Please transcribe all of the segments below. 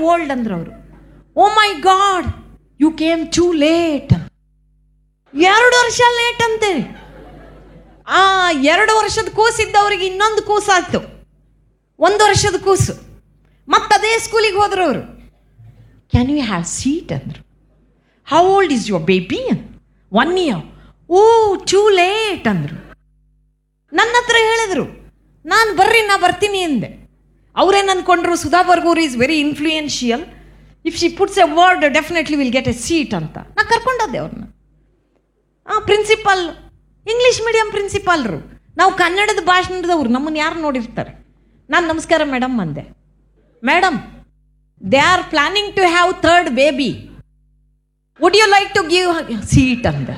old ಅಂದ್ರು ಅವರು oh my god you came too late ಎರಡು ವರ್ಷ ಲೇಟ್ ಅಂತೆ ಆ ಎರಡು ವರ್ಷದ ಕೂಸಿದ್ದವ್ರಿಗೆ ಇನ್ನೊಂದು ಕೂಸಾಯ್ತು ಒಂದು ವರ್ಷದ ಕೂಸು ಮತ್ತದೇ ಸ್ಕೂಲಿಗೆ ಹೋದ್ರು ಅವರು ಕ್ಯಾನ್ ಯು ಹ್ಯಾವ್ ಸೀಟ್ ಅಂದರು how old is your baby one year oh too late ಅಂದರು ನನ್ನ ಹತ್ರ ಹೇಳಿದ್ರು ನಾನು ಬರ್ರಿ ನಾ ಬರ್ತೀನಿ ಅಂದೆ ಅವ್ರೇನು ಅಂದ್ಕೊಂಡ್ರು Sudha Bargur is very influential if she puts a word definitely will get a seat ಅಂತ ನಾ ಕರ್ಕೊಂಡೋದೆ ಅವ್ರನ್ನ ಹಾಂ ಪ್ರಿನ್ಸಿಪಾಲ್ ಇಂಗ್ಲೀಷ್ ಮೀಡಿಯಂ ಪ್ರಿನ್ಸಿಪಾಲ್ರು ನಾವು ಕನ್ನಡದ ಭಾಷಣದವ್ರು ನಮ್ಮನ್ನು ಯಾರು ನೋಡಿರ್ತಾರೆ ನಾನು ನಮಸ್ಕಾರ ಮೇಡಮ್ ಅಂದೆ madam they are planning to have third baby would you like to give seat ಅಂದೆ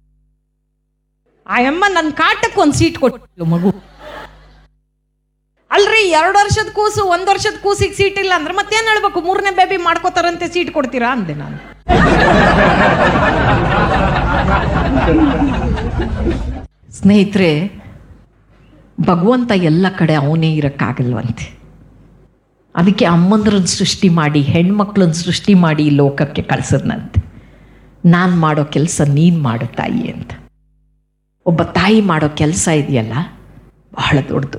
ಆ ಅಮ್ಮ ನನ್ನ ಕಾಟಕ್ಕೆ ಒಂದು ಸೀಟ್ ಕೊಟ್ಟು ಮಗು ಅಲ್ರಿ ಎರಡು ವರ್ಷದ ಕೂಸು ಒಂದು ವರ್ಷದ ಕೂಸಿಗೆ ಸೀಟ್ ಇಲ್ಲ ಅಂದ್ರೆ ಮತ್ತೇನು ಹೇಳ್ಬೇಕು ಮೂರನೇ ಬೇಬಿ ಮಾಡ್ಕೋತಾರಂತೆ ಸೀಟ್ ಕೊಡ್ತೀರಾ ಅಂದೆ ನಾನು ಸ್ನೇಹಿತರೆ ಭಗವಂತ ಎಲ್ಲ ಕಡೆ ಅವನೇ ಇರೋಕ್ಕಾಗಲ್ವಂತೆ ಅದಕ್ಕೆ ಅಮ್ಮಂದ್ರನ್ನ ಸೃಷ್ಟಿ ಮಾಡಿ ಹೆಣ್ಮಕ್ಳನ್ನ ಸೃಷ್ಟಿ ಮಾಡಿ ಈ ಲೋಕಕ್ಕೆ ಕಳ್ಸದ್ನಂತೆ ನಾನು ಮಾಡೋ ಕೆಲಸ ನೀನು ಮಾಡು ತಾಯಿ ಅಂತ ಒಬ್ಬ ತಾಯಿ ಮಾಡೋ ಕೆಲಸ ಇದೆಯಲ್ಲ ಬಹಳ ದೊಡ್ಡದು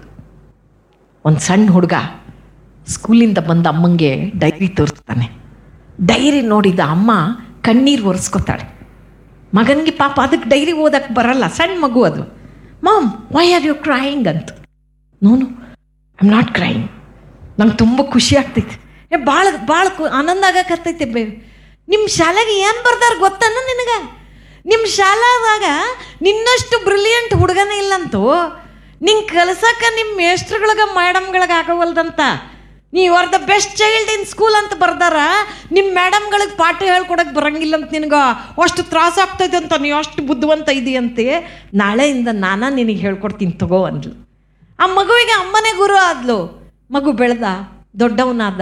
ಒಂದು ಸಣ್ಣ ಹುಡುಗ ಸ್ಕೂಲಿಂದ ಬಂದ ಅಮ್ಮಂಗೆ ಡೈರಿ ತೋರಿಸ್ತಾನೆ ಡೈರಿ ನೋಡಿದ ಅಮ್ಮ ಕಣ್ಣೀರು ಒರೆಸ್ಕೊತಾಳೆ ಮಗನಿಗೆ ಪಾಪ ಅದಕ್ಕೆ ಡೈರಿ ಓದಕ್ಕೆ ಬರಲ್ಲ ಸಣ್ಣ ಮಗು ಅದು mom why are you crying ಅಂತ no I am not crying ನಂಗೆ ತುಂಬ ಖುಷಿ ಆಗ್ತೈತೆ ಏ ಭಾಳ ಭಾಳ ಕು ಆನಂದ ಆಗಕತ್ತೈತೆ ಬೇ ನಿಮ್ಮ ಶಾಲೆಗೆ ಏನು ಬರ್ದಾರ ಗೊತ್ತನ ನಿನಗೆ ನಿಮ್ಮ ಶಾಲಾದಾಗ ನಿನ್ನಷ್ಟು ಬ್ರಿಲಿಯಂಟ್ ಹುಡುಗನೇ ಇಲ್ಲಂತೂ ನಿಂಗೆ ಕಲ್ಸಕ್ಕೆ ನಿಮ್ಮ ಮೇಸ್ಟ್ರುಗಳಿಗೆ ಮೇಡಮ್ಗಳಿಗೆ ಆಗವಲ್ದಂತ ನೀವು are the best child in school ಅಂತ ಬರ್ದಾರ ನಿಮ್ಮ ಮೇಡಮ್ಗಳಿಗೆ ಪಾಠ ಹೇಳ್ಕೊಡಕ್ಕೆ ಬರಂಗಿಲ್ಲ ಅಂತ ನಿನಗೆ ಅಷ್ಟು ತ್ರಾಸ ಆಗ್ತೈತೆ ಅಂತ ನೀವು ಅಷ್ಟು ಬುದ್ಧಿವಂತ ಇದೆಯಂತೆ ನಾಳೆಯಿಂದ ನಾನಾ ನಿನಗೆ ಹೇಳ್ಕೊಡ್ತೀನಿ ತಗೋ ಅಂದ್ಲು ಆ ಮಗುವಿಗೆ ಅಮ್ಮನೇ ಗುರು ಆದ್ಲು ಮಗು ಬೆಳೆದ ದೊಡ್ಡವನಾದ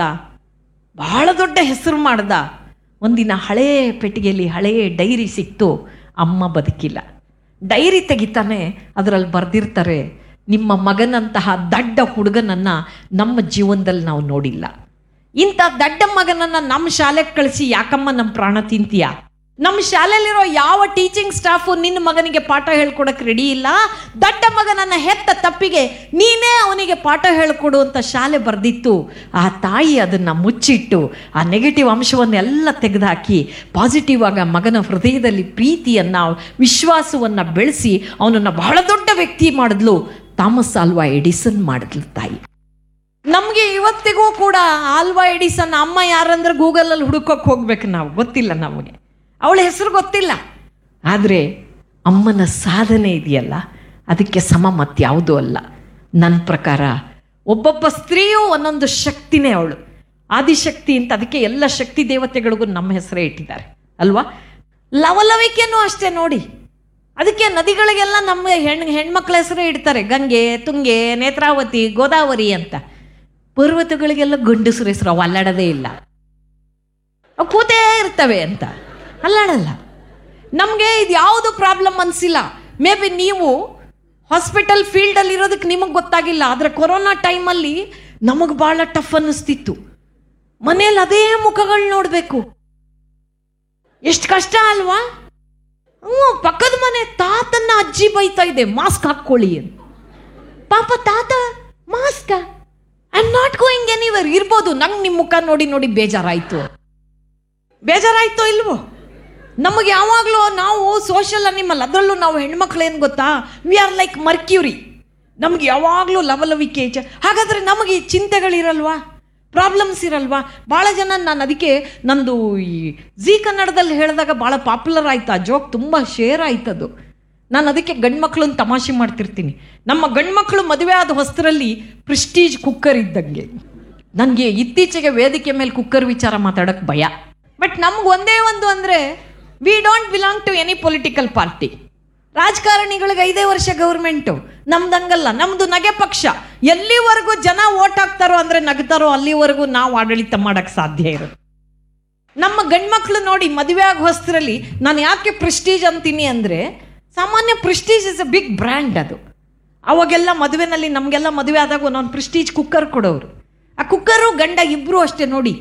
ಬಹಳ ದೊಡ್ಡ ಹೆಸರು ಮಾಡ್ದ ಒಂದಿನ ಹಳೇ ಪೆಟ್ಟಿಗೆಯಲ್ಲಿ ಹಳೇ ಡೈರಿ ಸಿಕ್ತು ಅಮ್ಮ ಬದುಕಿಲ್ಲ ಡೈರಿ ತೆಗಿತಾನೆ ಅದರಲ್ಲಿ ಬರೆದಿರ್ತಾರೆ ನಿಮ್ಮ ಮಗನಂತಹ ದಡ್ಡ ಹುಡುಗನನ್ನು ನಮ್ಮ ಜೀವನದಲ್ಲಿ ನಾವು ನೋಡಿಲ್ಲ ಇಂಥ ದಡ್ಡ ಮಗನನ್ನು ನಮ್ಮ ಶಾಲೆಗೆ ಕಳಿಸಿ ಯಾಕಮ್ಮ ನಮ್ಮ ಪ್ರಾಣ ತಿಂತೀಯ ನಮ್ಮ ಶಾಲೆಯಲ್ಲಿರೋ ಯಾವ ಟೀಚಿಂಗ್ ಸ್ಟಾಫು ನಿನ್ನ ಮಗನಿಗೆ ಪಾಠ ಹೇಳ್ಕೊಡಕ್ಕೆ ರೆಡಿ ಇಲ್ಲ ದಡ್ಡ ಮಗನನ್ನ ಹೆತ್ತ ತಪ್ಪಿಗೆ ನೀನೇ ಅವನಿಗೆ ಪಾಠ ಹೇಳ್ಕೊಡು ಅಂತ ಶಾಲೆ ಬರೆದಿತ್ತು ಆ ತಾಯಿ ಅದನ್ನು ಮುಚ್ಚಿಟ್ಟು ಆ ನೆಗೆಟಿವ್ ಅಂಶವನ್ನೆಲ್ಲ ತೆಗೆದುಹಾಕಿ ಪಾಸಿಟಿವ್ ಆಗಿ ಆ ಮಗನ ಹೃದಯದಲ್ಲಿ ಪ್ರೀತಿಯನ್ನು ವಿಶ್ವಾಸವನ್ನು ಬೆಳೆಸಿ ಅವನನ್ನು ಬಹಳ ದೊಡ್ಡ ವ್ಯಕ್ತಿ ಮಾಡಿದ್ಲು ಥಾಮಸ್ ಆಲ್ವಾ ಎಡಿಸನ್ ಮಾಡಿದ್ಲು ತಾಯಿ ನಮಗೆ ಇವತ್ತಿಗೂ ಕೂಡ ಆಲ್ವಾ ಎಡಿಸನ್ ಅಮ್ಮ ಯಾರಂದ್ರೆ ಗೂಗಲಲ್ಲಿ ಹುಡುಕೋಕೆ ಹೋಗ್ಬೇಕು ನಾವು ಗೊತ್ತಿಲ್ಲ ನಮಗೆ ಅವಳ ಹೆಸರು ಗೊತ್ತಿಲ್ಲ ಆದರೆ ಅಮ್ಮನ ಸಾಧನೆ ಇದೆಯಲ್ಲ ಅದಕ್ಕೆ ಸಮ ಮತ್ಯಾವುದೂ ಅಲ್ಲ ನನ್ನ ಪ್ರಕಾರ ಒಬ್ಬೊಬ್ಬ ಸ್ತ್ರೀಯೂ ಒಂದೊಂದು ಶಕ್ತಿನೇ ಅವಳು ಆದಿಶಕ್ತಿ ಅಂತ ಅದಕ್ಕೆ ಎಲ್ಲ ಶಕ್ತಿ ದೇವತೆಗಳಿಗೂ ನಮ್ಮ ಹೆಸರೇ ಇಟ್ಟಿದ್ದಾರೆ ಅಲ್ವಾ ಲವಲವಿಕೆನೂ ಅಷ್ಟೇ ನೋಡಿ ಅದಕ್ಕೆ ನದಿಗಳಿಗೆಲ್ಲ ನಮ್ಮ ಹೆಣ್ಣು ಹೆಣ್ಮಕ್ಳ ಹೆಸರೇ ಇಡ್ತಾರೆ ಗಂಗೆ ತುಂಗೆ ನೇತ್ರಾವತಿ ಗೋದಾವರಿ ಅಂತ ಪರ್ವತಗಳಿಗೆಲ್ಲ ಗಂಡಸರ ಹೆಸರು ಅವು ಅಲ್ಲಾಡೋದೇ ಇಲ್ಲ ಅವು ಕೂತೇ ಇರ್ತವೆ ಅಂತ ಅಲ್ಲಾಡಲ್ಲ ನಮಗೆ ಇದು ಯಾವುದು ಪ್ರಾಬ್ಲಮ್ ಅನಿಸಿಲ್ಲ ಮೇ ಬಿ ನೀವು ಹಾಸ್ಪಿಟಲ್ ಫೀಲ್ಡಲ್ಲಿ ಇರೋದಕ್ಕೆ ನಿಮಗೆ ಗೊತ್ತಾಗಿಲ್ಲ ಆದರೆ ಕೊರೋನಾ ಟೈಮಲ್ಲಿ ನಮಗೆ ಭಾಳ ಟಫ್ ಅನ್ನಿಸ್ತಿತ್ತು ಮನೇಲಿ ಅದೇ ಮುಖಗಳು ನೋಡಬೇಕು ಎಷ್ಟು ಕಷ್ಟ ಅಲ್ವಾ ಹ್ಞೂ ಪಕ್ಕದ ಮನೆ ತಾತನ್ನ ಅಜ್ಜಿ ಬೈತಾ ಇದೆ ಮಾಸ್ಕ್ ಹಾಕ್ಕೊಳ್ಳಿ ಅಂತ ಪಾಪ ತಾತ mask I am not going anywhere ಇರ್ಬೋದು ನಂಗೆ ನಿಮ್ಮ ಮುಖ ನೋಡಿ ನೋಡಿ ಬೇಜಾರಾಯ್ತು ಬೇಜಾರಾಯ್ತೋ ಇಲ್ವೋ ನಮಗೆ ಯಾವಾಗಲೂ ನಾವು ಸೋಷಿಯಲ್ ಅನಿಮಲ್ ಅದರಲ್ಲೂ ನಾವು ಹೆಣ್ಮಕ್ಳು ಏನು ಗೊತ್ತಾ ವಿ ಆರ್ ಲೈಕ್ ಮರ್ಕ್ಯೂರಿ ನಮ್ಗೆ ಯಾವಾಗಲೂ ಲವಲವಿಕೆ ಚ ಹಾಗಾದರೆ ನಮಗೆ ಈ ಚಿಂತೆಗಳಿರಲ್ವಾ ಪ್ರಾಬ್ಲಮ್ಸ್ ಇರಲ್ವಾ ಭಾಳ ಜನ ನಾನು ಅದಕ್ಕೆ ನಂದು ಈ ಜಿ ಕನ್ನಡದಲ್ಲಿ ಹೇಳಿದಾಗ ಭಾಳ ಪಾಪ್ಯುಲರ್ ಆಯ್ತು ಆ ಜೋಕ್ ತುಂಬ ಶೇರ್ ಆಯ್ತದು ನಾನು ಅದಕ್ಕೆ ಗಂಡ್ಮಕ್ಳನ್ನ ತಮಾಷೆ ಮಾಡ್ತಿರ್ತೀನಿ ನಮ್ಮ ಗಂಡ್ಮಕ್ಳು ಮದುವೆ ಆದ ಹೊಸರಲ್ಲಿ ಪ್ರಿಸ್ಟೀಜ್ ಕುಕ್ಕರ್ ಇದ್ದಂಗೆ ನನಗೆ ಇತ್ತೀಚೆಗೆ ವೇದಿಕೆ ಮೇಲೆ ಕುಕ್ಕರ್ ವಿಚಾರ ಮಾತಾಡೋಕ್ಕೆ ಭಯ ಬಟ್ ನಮ್ಗೆ ಒಂದೇ ಒಂದು ಅಂದರೆ we don't belong to any political party ರಾಜಕಾರಣಿಗಳಿಗೆ ಐದೇ ವರ್ಷ ಗೌರ್ಮೆಂಟು ನಮ್ದಂಗಲ್ಲ ನಮ್ದು ನಗೆ ಪಕ್ಷ ಎಲ್ಲಿವರೆಗೂ ಜನ ಓಟ್ ಹಾಕ್ತಾರೋ ಅಂದರೆ ನಗ್ತಾರೋ ಅಲ್ಲಿವರೆಗೂ ನಾವು ಆಡಳಿತ ಮಾಡೋಕ್ಕೆ ಸಾಧ್ಯ ಇರುತ್ತೆ ನಮ್ಮ ಗಂಡ್ಮಕ್ಳು ನೋಡಿ ಮದುವೆ ಆಗೋ ಹೊಸ್ತರಲ್ಲಿ ನಾನು ಯಾಕೆ ಪ್ರೆಸ್ಟೀಜ್ ಅಂತೀನಿ ಅಂದರೆ ಸಾಮಾನ್ಯ prestige is a big brand ಅದು ಅವಾಗೆಲ್ಲ ಮದುವೆನಲ್ಲಿ ನಮಗೆಲ್ಲ ಮದುವೆ ಆದಾಗ ಒಂದೊಂದು ಪ್ರೆಸ್ಟೀಜ್ ಕುಕ್ಕರ್ ಕೊಡೋರು ಆ ಕುಕ್ಕರು ಗಂಡ ಇಬ್ಬರು ಅಷ್ಟೇ ನೋಡಿ